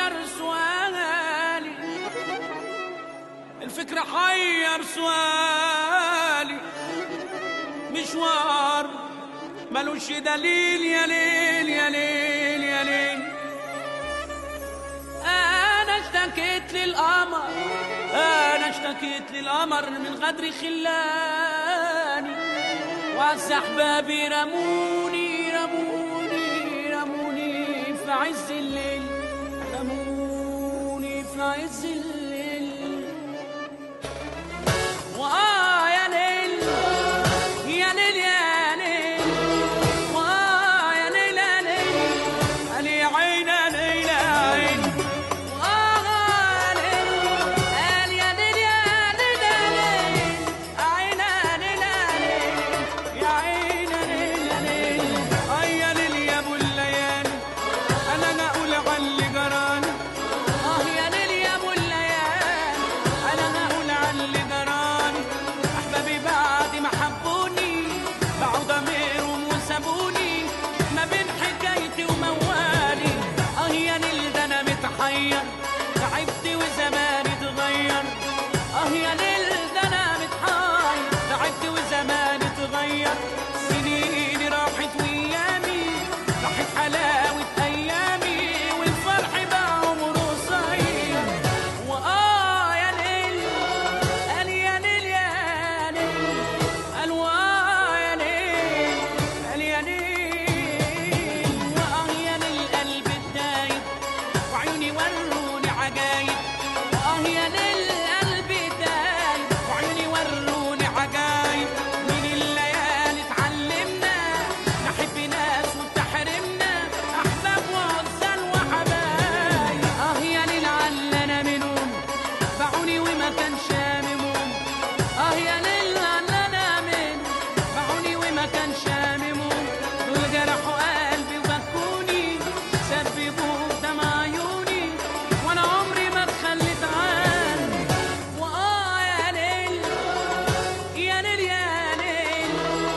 حير سؤالي الفكرة حير سؤالي مشوار ملوش دليل يا ليل يا ليل يا ليل انا اشتكيت للقمر انا اشتكيت للقمر من غدر خلاني وعز احبابي رموني رموني رموني في عز الليل رموني في عز الليل وآه يا ليل يا ليل يا ليل وآه يا ليل يا ليل قال يا عين يا ليل يا عين وآه يا ليل قال يا ليل يا ليل يا ليل عين يا ليل يا ليل يا عين يا ليل يا ليل آه يا ليل يا أبو الليالي أنا أنا أقول على اللي جراني آه يا ليل يا أبو الليالي أنا أنا أقول على اللي جراني أحبابي بعد ما حبوني باعوا ضميرهم وسابوني ما بين حكايتي وموالي آه يا ليل ده أنا متحير تعبت وزماني اتغير آه يا ليل ده أنا متحير تعبت وزماني اتغير سنيني راحت وأيامي راحت حلاوة أيامي والفرح بقى عمره قصير وآه يا ليل قال يا ليل يا ليل قال وآه يا ليل قال يا ليل وآه يا ليل قلب الدايب وعيوني وروني عجايب وآه يا ليل قلب الدايب وعيوني وروني عجايب من الليالي اتعلمنا نحب ناس وتحرمنا أحباب وعزال وحبايب آه يا ليل علنا منهم باعوني وما كان شاممهم اه يا ليل علنا من باعوني وما كان شاممهم دول جرحوا قلبي وبكوني سببوا دمع عيوني وانا عمري ما اتخليت عنه واه يا ليل يا ليل يا ليل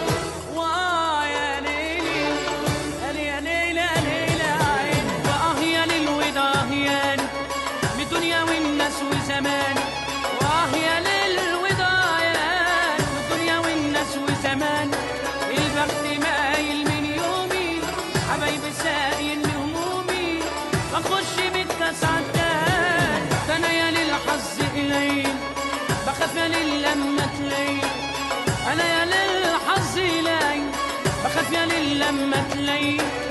واه يا ليل قال يا ليل يا ليل يا عين واه يا ليل وده يا ليل من الدنيا والناس وزمان واه يا ليل وضايان من الدنيا والناس وزمان البخت مايل من يومي حبايبي سايل لهمومي بخش بالكاس عدان ده انا يا للحظ قليل بخاف يا ليل لما تليل انا يا للحظ قليل بخاف يا ليل لما تليل